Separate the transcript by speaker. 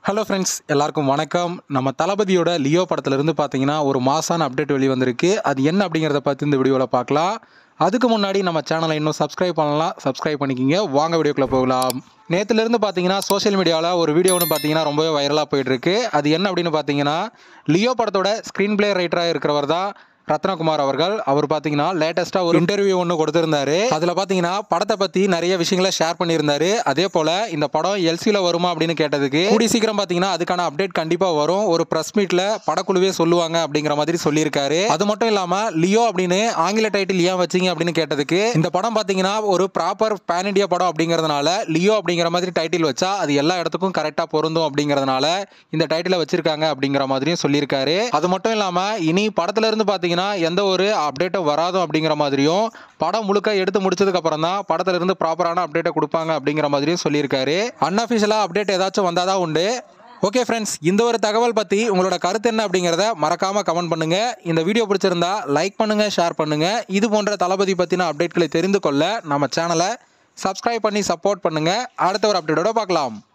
Speaker 1: hello friends எல்லாருக்கும் வணக்கம் நம்ம தளபதியோட லியோ படத்துலேருந்து பார்த்தீங்கன்னா ஒரு மாசான அப்டேட் வெளி வந்திருக்கு அது என்ன அப்படிங்கிறத பற்றி இந்த வீடியோவில் பார்க்கலாம் அதுக்கு முன்னாடி நம்ம சேனலை இன்னும் சப்ஸ்கிரைப் பண்ணலாம் சப்ஸ்கிரைப் பண்ணிக்கிங்க வாங்க வீடியோக்குள்ளே போகலாம் நேற்றுலேருந்து பார்த்தீங்கன்னா சோஷியல் மீடியாவில் ஒரு வீடியோ ஒன்று பார்த்தீங்கன்னா ரொம்பவே வைரலாக போயிட்டுருக்கு அது என்ன அப்படின்னு பார்த்தீங்கன்னா லியோ படத்தோட ஸ்க்ரீன் பிளே ரைட்டராக இருக்கிறவர் தான் ரத்னகுமார் அவர்கள் அவர் பார்த்தீங்கன்னா லேட்டஸ்ட்டாக ஒரு இன்டர்வியூ ஒன்று கொடுத்திருந்தாரு அதில் பார்த்தீங்கன்னா படத்தை பற்றி நிறைய விஷயங்களை ஷேர் பண்ணியிருந்தாரு அதே போல் இந்த படம் எல்சியில் வருமா அப்படின்னு கேட்டதுக்கு கூடி சீக்கிரம் பார்த்தீங்கன்னா அதுக்கான அப்டேட் கண்டிப்பாக வரும் ஒரு ப்ரெஸ் மீட்டில் படக்குழுவே சொல்லுவாங்க அப்படிங்கிற மாதிரி சொல்லியிருக்காரு அது மட்டும் இல்லாமல் லியோ அப்படின்னு ஆங்கில டைட்டில் ஏன் வச்சீங்க அப்படின்னு கேட்டதுக்கு இந்த படம் பார்த்தீங்கன்னா ஒரு ப்ராப்பர் பேன் இண்டியா படம் அப்படிங்கிறதுனால லியோ அப்படிங்கிற மாதிரி டைட்டில் வச்சா அது எல்லா இடத்துக்கும் கரெக்டாக பொருந்தும் அப்படிங்கிறதுனால இந்த டைட்டிலை வச்சிருக்காங்க அப்படிங்கிற மாதிரியும் சொல்லியிருக்காரு அது மட்டும் இல்லாமல் இனி படத்துல இருந்து பார்த்தீங்கன்னா எந்த ஒரு அப்டேட்டும் வராதும் அப்படிங்கிற மாதிரியும் படம் முழுக்க எடுத்து முடிச்சதுக்கு அப்புறம் தான் படத்துல இருந்து ப்ராப்பரான அப்டேட்டை கொடுப்பாங்க அப்படிங்கிற மாதிரியும் சொல்லியிருக்காரு அன்அஃபிஷியலாக அப்டேட் ஏதாச்சும் வந்தாதான் உண்டு ஓகே ஃப்ரெண்ட்ஸ் இந்த ஒரு தகவல் பற்றி உங்களோட கருத்து என்ன அப்படிங்கிறத மறக்காமல் கமெண்ட் பண்ணுங்க இந்த வீடியோ பிடிச்சிருந்தா லைக் பண்ணுங்க ஷேர் பண்ணுங்க இது போன்ற தளபதி பற்றின அப்டேட்களை தெரிந்து கொள்ள நம்ம சேனலை சப்ஸ்கிரைப் பண்ணி சப்போர்ட் பண்ணுங்க அடுத்த ஒரு அப்டேட்டோட பார்க்கலாம்